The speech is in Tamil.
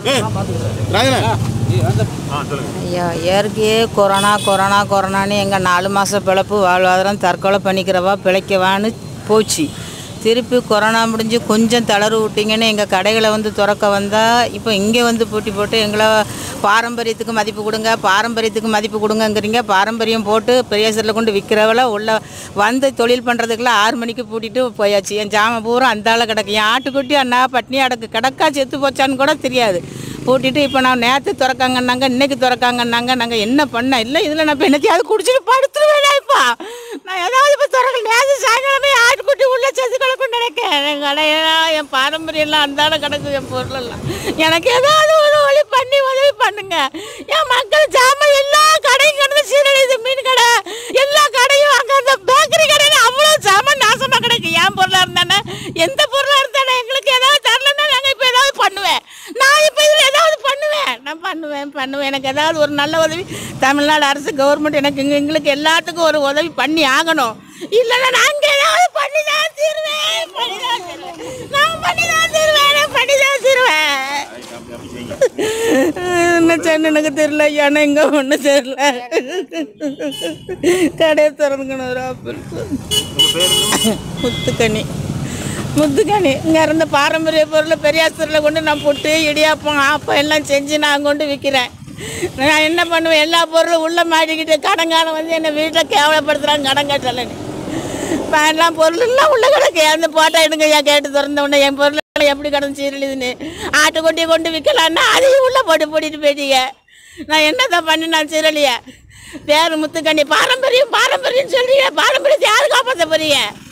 ஐயா இயற்கையே கொரோனா கொரோனா கொரோனான்னு எங்கள் நாலு மாத பிழப்பு வாழ்வாதாரம் தற்கொலை பண்ணிக்கிறவா பிழைக்கவான்னு போச்சு திருப்பி கொரோனா முடிஞ்சு கொஞ்சம் தளர்வு விட்டிங்கன்னு எங்கள் கடைகளை வந்து திறக்க வந்தால் இப்போ இங்கே வந்து போட்டி போட்டு எங்களை பாரம்பரியத்துக்கு மதிப்பு கொடுங்க பாரம்பரியத்துக்கு மதிப்பு கொடுங்கங்கிறீங்க பாரம்பரியம் போட்டு பெரியாசரில் கொண்டு விற்கிறவள உள்ள வந்து தொழில் பண்ணுறதுக்குள்ள ஆறு மணிக்கு பூட்டிட்டு போயாச்சு என் ஜாமான் பூரா அந்த ஆளை கிடக்கு என் ஆட்டுக்குட்டி அண்ணா பட்னி அடக்கு கிடக்கா செத்து போச்சான்னு கூட தெரியாது பூட்டிட்டு இப்போ நான் நேற்று திறக்காங்கன்னாங்க இன்னைக்கு திறக்காங்கன்னாங்க நாங்கள் என்ன பண்ண இல்லை இதில் நான் இப்போ என்னத்தையாவது குடிச்சிட்டு படுத்துருவேன் இப்போ நான் ஏதாவது இப்போ திறக்க நேற்று சாயங்காலமே ஆட்டுக்குட்டி உள்ள செத்து கிடக்கும் நினைக்கிறேன் என் கடையெல்லாம் என் பாரம்பரியம்லாம் அந்தாட கிடக்கு என் பொருளெல்லாம் எனக்கு ஏதாவது ஒரு வழி பண்ணி உதவி பண்ணுங்க என் மக்கள் ஜாமான் எல்லா கடையும் கிடந்து சீரழியுது மீன் கடை எல்லா கடையும் அங்கே அந்த பேக்கரி கடையில் அவ்வளோ ஜாமான் நாசமாக கிடக்கு என் பொருளாக இருந்தானே எந்த பொருளாக இருந்தானே எங்களுக்கு ஏதாவது தரலன்னா நாங்கள் இப்போ ஏதாவது பண்ணுவேன் நான் இப்போ இதில் ஏதாவது பண்ணுவேன் நான் பண்ணுவேன் பண்ணுவேன் எனக்கு ஏதாவது ஒரு நல்ல உதவி தமிழ்நாடு அரசு கவர்மெண்ட் எனக்கு இங்க- எங்களுக்கு எல்லாத்துக்கும் ஒரு உதவி பண்ணி ஆகணும் இல்லைன்னா நாங்கள் ஏதாவது பண்ணி தான் தீருவேன் பண்ணி தான் தீருவேன் நான் பண்ணி தான் தீருவேன் நான் பண்ணி தான் தீருவேன் என்ன சொன்ன எனக்கு தெரியல ஏன்னா எங்க ஒண்ணு தெரியல கடையை திறந்துக்கணும் ஒரு ஆப்பிள் முத்துக்கனி முத்துக்கனி இங்கே இருந்த பாரம்பரிய பொருள் பெரியாஸ்தூரில் கொண்டு நான் புட்டு இடியாப்பம் ஆப்பம் எல்லாம் செஞ்சு நான் கொண்டு விற்கிறேன் நான் என்ன பண்ணுவேன் எல்லா பொருளும் உள்ளே மாட்டிக்கிட்டு கடங்காலம் வந்து என்னை வீட்டில் கேவலப்படுத்துகிறாங்க கடன் கட்டலைன்னு இப்போ எல்லாம் பொருள் எல்லாம் உள்ள கிடக்கு அந்த போட்டோ எடுங்க ஐயா கேட்டு திறந்த உடனே என் பொருள் எப்படி கிடந்து சீரழிதுன்னு ஆட்டுக்குட்டியை கொண்டு விற்கலான்னா அதையும் உள்ளே போட்டு போட்டிட்டு போயிட்டீங்க நான் என்னதான் பண்ணி நான் சீரழிய பேர் முத்துக்கண்ணி பாரம்பரியம் பாரம்பரியம் சொல்றீங்க பாரம்பரியத்தை யாரு காப்பாற்ற போறீங்க